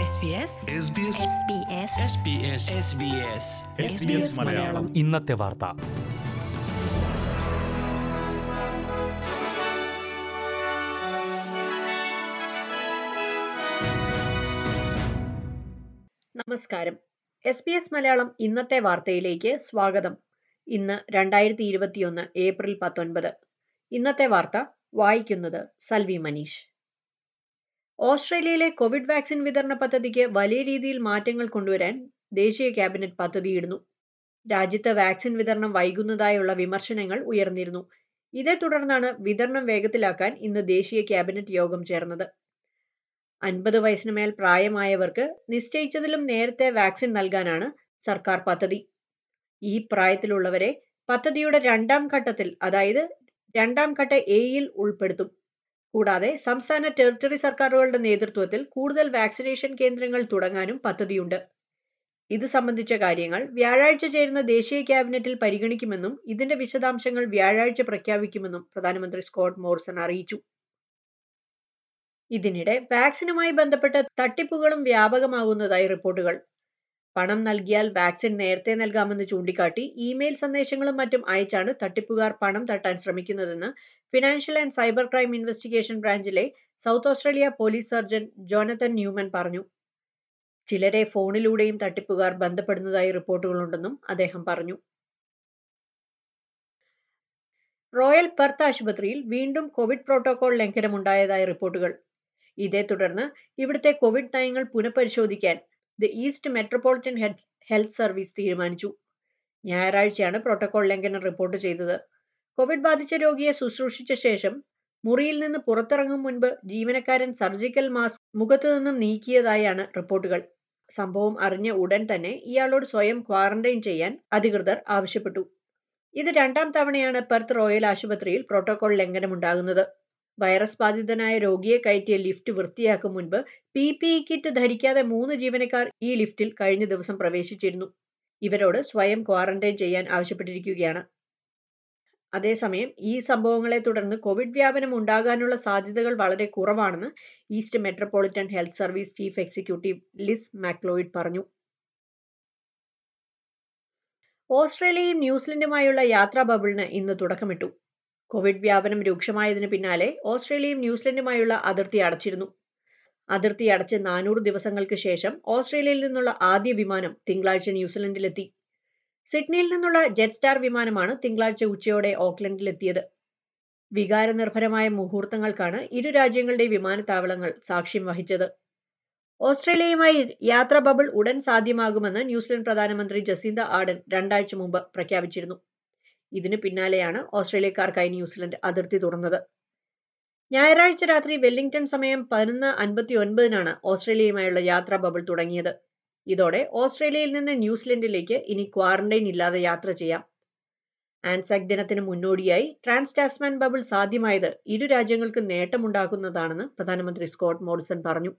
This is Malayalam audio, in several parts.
SBS SBS SBS മലയാളം ഇന്നത്തെ വാർത്ത നമസ്കാരം എസ് ബി എസ് മലയാളം ഇന്നത്തെ വാർത്തയിലേക്ക് സ്വാഗതം ഇന്ന് രണ്ടായിരത്തി ഇരുപത്തിയൊന്ന് ഏപ്രിൽ പത്തൊൻപത് ഇന്നത്തെ വാർത്ത വായിക്കുന്നത് സൽവി മനീഷ് ഓസ്ട്രേലിയയിലെ കോവിഡ് വാക്സിൻ വിതരണ പദ്ധതിക്ക് വലിയ രീതിയിൽ മാറ്റങ്ങൾ കൊണ്ടുവരാൻ ദേശീയ ക്യാബിനറ്റ് പദ്ധതിയിടുന്നു രാജ്യത്ത് വാക്സിൻ വിതരണം വൈകുന്നതായുള്ള വിമർശനങ്ങൾ ഉയർന്നിരുന്നു ഇതേ തുടർന്നാണ് വിതരണം വേഗത്തിലാക്കാൻ ഇന്ന് ദേശീയ ക്യാബിനറ്റ് യോഗം ചേർന്നത് അൻപത് വയസ്സിന് മേൽ പ്രായമായവർക്ക് നിശ്ചയിച്ചതിലും നേരത്തെ വാക്സിൻ നൽകാനാണ് സർക്കാർ പദ്ധതി ഈ പ്രായത്തിലുള്ളവരെ പദ്ധതിയുടെ രണ്ടാം ഘട്ടത്തിൽ അതായത് രണ്ടാം ഘട്ട എയിൽ ഉൾപ്പെടുത്തും കൂടാതെ സംസ്ഥാന ടെറിട്ടറി സർക്കാരുകളുടെ നേതൃത്വത്തിൽ കൂടുതൽ വാക്സിനേഷൻ കേന്ദ്രങ്ങൾ തുടങ്ങാനും പദ്ധതിയുണ്ട് ഇത് സംബന്ധിച്ച കാര്യങ്ങൾ വ്യാഴാഴ്ച ചേരുന്ന ദേശീയ ക്യാബിനറ്റിൽ പരിഗണിക്കുമെന്നും ഇതിന്റെ വിശദാംശങ്ങൾ വ്യാഴാഴ്ച പ്രഖ്യാപിക്കുമെന്നും പ്രധാനമന്ത്രി സ്കോട്ട് മോറിസൺ അറിയിച്ചു ഇതിനിടെ വാക്സിനുമായി ബന്ധപ്പെട്ട് തട്ടിപ്പുകളും വ്യാപകമാകുന്നതായി റിപ്പോർട്ടുകൾ പണം നൽകിയാൽ വാക്സിൻ നേരത്തെ നൽകാമെന്ന് ചൂണ്ടിക്കാട്ടി ഇമെയിൽ സന്ദേശങ്ങളും മറ്റും അയച്ചാണ് തട്ടിപ്പുകാർ പണം തട്ടാൻ ശ്രമിക്കുന്നതെന്ന് financial and cyber crime investigation ബ്രാഞ്ചിലെ South Australia police sergeant Jonathan Newman പറഞ്ഞു ചിലരെ ഫോണിലൂടെയും തട്ടിപ്പുകാർ ബന്ധപ്പെടുന്നതായി റിപ്പോർട്ടുകളുണ്ടെന്നും അദ്ദേഹം പറഞ്ഞു റോയൽ പെർത്ത് ആശുപത്രിയിൽ വീണ്ടും കോവിഡ് പ്രോട്ടോകോൾ ലംഘനമുണ്ടായതായി റിപ്പോർട്ടുകൾ ഇതേ തുടർന്ന് ഇവിടുത്തെ കോവിഡ് നയങ്ങൾ പുനഃപരിശോധിക്കാൻ the East Metropolitan Health Service തീരുമാനിച്ചു ഞായറാഴ്ചയാണ് പ്രോട്ടോകോൾ ലംഘനം റിപ്പോർട്ട് ചെയ്തത് കോവിഡ് ബാധിച്ച രോഗിയെ ശുശ്രൂഷിച്ച ശേഷം മുറിയിൽ നിന്ന് പുറത്തിറങ്ങും മുൻപ് ജീവനക്കാരൻ സർജിക്കൽ മാസ്ക് മുഖത്തു നിന്നും നീക്കിയതായാണ് റിപ്പോർട്ടുകൾ സംഭവം അറിഞ്ഞ ഉടൻ തന്നെ ഇയാളോട് സ്വയം ക്വാറന്റൈൻ ചെയ്യാൻ അധികൃതർ ആവശ്യപ്പെട്ടു ഇത് രണ്ടാം തവണയാണ് പെർത്ത് റോയൽ ആശുപത്രിയിൽ പ്രോട്ടോകോൾ ലംഘനമുണ്ടാകുന്നത് വൈറസ് ബാധിതനായ രോഗിയെ കയറ്റിയ ലിഫ്റ്റ് വൃത്തിയാക്കും മുൻപ് പി പി ഇ കിറ്റ് ധരിക്കാതെ മൂന്ന് ജീവനക്കാർ ഈ ലിഫ്റ്റിൽ കഴിഞ്ഞ ദിവസം പ്രവേശിച്ചിരുന്നു ഇവരോട് സ്വയം ക്വാറന്റൈൻ ചെയ്യാൻ ആവശ്യപ്പെട്ടിരിക്കുകയാണ് അതേസമയം ഈ സംഭവങ്ങളെ തുടർന്ന് കോവിഡ് വ്യാപനം ഉണ്ടാകാനുള്ള സാധ്യതകൾ വളരെ കുറവാണെന്ന് East Metropolitan Health Service chief executive Liz McLeod പറഞ്ഞു ഓസ്ട്രേലിയയും ന്യൂസിലൻഡുമായുള്ള യാത്രാ ബബിളിന് ഇന്ന് തുടക്കമിട്ടു കോവിഡ് വ്യാപനം രൂക്ഷമായതിനു പിന്നാലെ ഓസ്ട്രേലിയയും ന്യൂസിലൻഡുമായുള്ള അതിർത്തി അടച്ചിരുന്നു അതിർത്തി അടച്ച് നാനൂറ് ദിവസങ്ങൾക്ക് ശേഷം ഓസ്ട്രേലിയയിൽ നിന്നുള്ള ആദ്യ വിമാനം തിങ്കളാഴ്ച ന്യൂസിലൻഡിലെത്തി സിഡ്നിയിൽ നിന്നുള്ള ജെറ്റ് സ്റ്റാർ വിമാനമാണ് തിങ്കളാഴ്ച ഉച്ചയോടെ ഓക്ലൻഡിലെത്തിയത് വികാരനിർഭരമായ മുഹൂർത്തങ്ങൾക്കാണ് ഇരു രാജ്യങ്ങളുടെ വിമാനത്താവളങ്ങൾ സാക്ഷ്യം വഹിച്ചത് ഓസ്ട്രേലിയയുമായി യാത്രാ ബബിൾ ഉടൻ സാധ്യമാകുമെന്ന് ന്യൂസിലൻഡ് പ്രധാനമന്ത്രി ജസീന്ത ആഡൻ രണ്ടാഴ്ച മുമ്പ് പ്രഖ്യാപിച്ചിരുന്നു ഇതിനു പിന്നാലെയാണ് ഓസ്ട്രേലിയക്കാർക്കായി ന്യൂസിലൻഡ് അതിർത്തി തുറന്നത് ഞായറാഴ്ച രാത്രി വെല്ലിംഗ്ടൺ സമയം പതിനൊന്ന് അൻപത്തി ഒൻപതിനാണ് ഓസ്ട്രേലിയയുമായുള്ള യാത്രാ ബബിൾ തുടങ്ങിയത് ഇതോടെ ഓസ്ട്രേലിയയിൽ നിന്ന് ന്യൂസിലൻഡിലേക്ക് ഇനി ക്വാറന്റൈൻ ഇല്ലാതെ യാത്ര ചെയ്യാം ആൻസാക് ദിനത്തിന് മുന്നോടിയായി ട്രാൻസ് ടാസ്മാൻ ബബിൾ സാധ്യമായത് ഇരു രാജ്യങ്ങൾക്കും നേട്ടമുണ്ടാക്കുന്നതാണെന്ന് പ്രധാനമന്ത്രി സ്കോട്ട് മോറിസൺ പറഞ്ഞു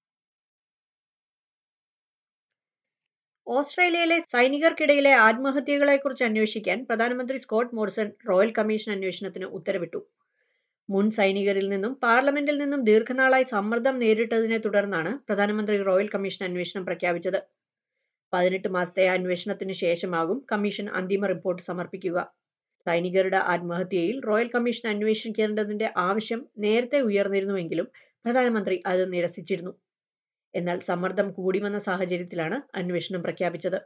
ഓസ്ട്രേലിയയിലെ സൈനികർക്കിടയിലെ ആത്മഹത്യകളെക്കുറിച്ച് അന്വേഷിക്കാൻ പ്രധാനമന്ത്രി സ്കോട്ട് മോറിസൺ റോയൽ കമ്മീഷൻ അന്വേഷണത്തിന് ഉത്തരവിട്ടു മുൻ സൈനികരിൽ നിന്നും പാർലമെന്റിൽ നിന്നും ദീർഘനാളായി സമ്മർദ്ദം നേരിട്ടതിനെ തുടർന്നാണ് പ്രധാനമന്ത്രി റോയൽ കമ്മീഷൻ അന്വേഷണം പ്രഖ്യാപിച്ചത് പതിനെട്ട് മാസത്തെ അന്വേഷണത്തിന് ശേഷമാകും കമ്മീഷൻ അന്തിമ റിപ്പോർട്ട് സമർപ്പിക്കുക സൈനികരുടെ ആത്മഹത്യയിൽ റോയൽ കമ്മീഷൻ അന്വേഷിക്കേണ്ടതിന്റെ ആവശ്യം നേരത്തെ ഉയർന്നിരുന്നുവെങ്കിലും പ്രധാനമന്ത്രി അത് നിരസിച്ചിരുന്നു എന്നാൽ സമ്മർദ്ദം കൂടി വന്ന സാഹചര്യത്തിലാണ് അന്വേഷണം പ്രഖ്യാപിച്ചത്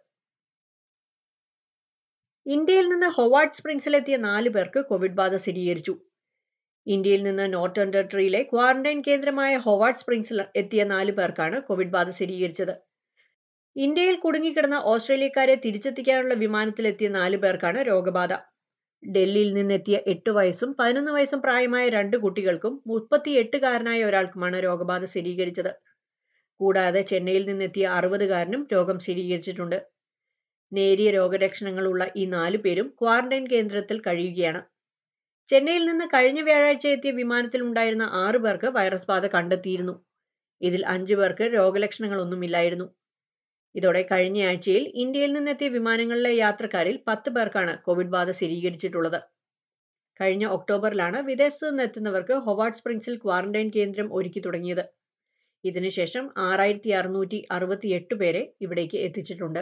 ഇന്ത്യയിൽ നിന്ന് ഹൊവാർഡ് സ്പ്രിങ്സിലെത്തിയ നാല് പേർക്ക് കോവിഡ് ബാധ സ്ഥിരീകരിച്ചു ഇന്ത്യയിൽ നിന്ന് നോർത്തേൺ ടെറിട്ടറിയിലെ ക്വാറന്റൈൻ കേന്ദ്രമായ ഹൊവാർഡ് സ്പ്രിങ്സിൽ എത്തിയ നാല് പേർക്കാണ് കോവിഡ് ബാധ സ്ഥിരീകരിച്ചത് ഇന്ത്യയിൽ കുടുങ്ങിക്കിടന്ന ഓസ്ട്രേലിയക്കാരെ തിരിച്ചെത്തിക്കാനുള്ള വിമാനത്തിലെത്തിയ നാല് പേർക്കാണ് രോഗബാധ ഡൽഹിയിൽ നിന്നെത്തിയ എട്ട് വയസ്സും പതിനൊന്ന് വയസ്സും പ്രായമായ രണ്ട് കുട്ടികൾക്കും മുപ്പത്തിയെട്ടുകാരനായ ഒരാൾക്കുമാണ് രോഗബാധ സ്ഥിരീകരിച്ചത് കൂടാതെ ചെന്നൈയിൽ നിന്നെത്തിയ അറുപതുകാരനും രോഗം സ്ഥിരീകരിച്ചിട്ടുണ്ട് നേരിയ രോഗലക്ഷണങ്ങളുള്ള ഈ നാലു പേരും ക്വാറന്റൈൻ കേന്ദ്രത്തിൽ കഴിയുകയാണ് ചെന്നൈയിൽ നിന്ന് കഴിഞ്ഞ വ്യാഴാഴ്ച എത്തിയ വിമാനത്തിൽ ഉണ്ടായിരുന്ന ആറു പേർക്ക് വൈറസ് ബാധ കണ്ടെത്തിയിരുന്നു ഇതിൽ അഞ്ചു പേർക്ക് രോഗലക്ഷണങ്ങളൊന്നുമില്ലായിരുന്നു ഇതോടെ കഴിഞ്ഞ ആഴ്ചയിൽ ഇന്ത്യയിൽ നിന്നെത്തിയ വിമാനങ്ങളിലെ യാത്രക്കാരിൽ പത്ത് പേർക്കാണ് കോവിഡ് ബാധ സ്ഥിരീകരിച്ചിട്ടുള്ളത് കഴിഞ്ഞ ഒക്ടോബറിലാണ് വിദേശത്തു നിന്നെത്തുന്നവർക്ക് ഹൊവാർഡ് സ്പ്രിങ്സിൽ ക്വാറന്റൈൻ കേന്ദ്രം ഒരുക്കി തുടങ്ങിയത് ഇതിനുശേഷം ആറായിരത്തി അറുന്നൂറ്റി അറുപത്തി എട്ട് പേരെ ഇവിടേക്ക് എത്തിച്ചിട്ടുണ്ട്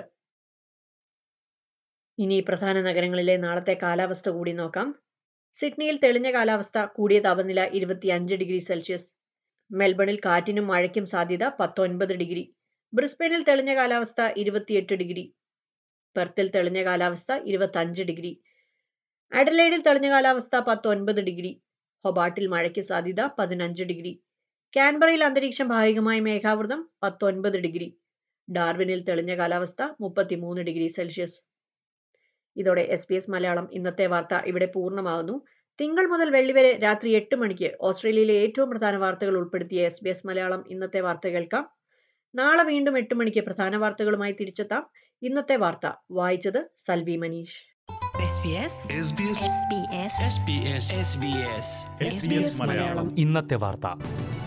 ഇനി പ്രധാന നഗരങ്ങളിലെ നാളത്തെ കാലാവസ്ഥ കൂടി നോക്കാം സിഡ്നിയിൽ തെളിഞ്ഞ കാലാവസ്ഥ കൂടിയ താപനില ഇരുപത്തിയഞ്ച് ഡിഗ്രി സെൽഷ്യസ് മെൽബണിൽ കാറ്റിനും മഴയ്ക്കും സാധ്യത പത്തൊൻപത് ഡിഗ്രി ബ്രിസ്ബനിൽ തെളിഞ്ഞ കാലാവസ്ഥ ഇരുപത്തിയെട്ട് ഡിഗ്രി പെർത്തിൽ തെളിഞ്ഞ കാലാവസ്ഥ ഇരുപത്തഞ്ച് ഡിഗ്രി അഡലൈഡിൽ തെളിഞ്ഞ കാലാവസ്ഥ പത്തൊൻപത് ഡിഗ്രി ഹൊബാട്ടിൽ മഴയ്ക്ക് സാധ്യത പതിനഞ്ച് ഡിഗ്രി കാൻബറയിൽ അന്തരീക്ഷം ഭാഗികമായി മേഘാവൃതം പത്തൊൻപത് ഡിഗ്രി ഡാർവിനിൽ തെളിഞ്ഞ കാലാവസ്ഥ മുപ്പത്തിമൂന്ന് ഡിഗ്രി സെൽഷ്യസ് ഇതോടെ എസ് ബി എസ് മലയാളം ഇന്നത്തെ വാർത്ത ഇവിടെ പൂർണ്ണമാകുന്നു തിങ്കൾ മുതൽ വെള്ളി വരെ രാത്രി എട്ട് മണിക്ക് ഓസ്ട്രേലിയയിലെ ഏറ്റവും പ്രധാന വാർത്തകൾ ഉൾപ്പെടുത്തിയ എസ് ബി എസ് മലയാളം ഇന്നത്തെ വാർത്ത കേൾക്കാം നാളെ വീണ്ടും എട്ട് മണിക്ക് പ്രധാന വാർത്തകളുമായി തിരിച്ചെത്താം ഇന്നത്തെ വാർത്ത വായിച്ചത് Salvi Manish SBS SBS SBS SBS SBS SBS Malayalam ഇന്നത്തെ വാർത്ത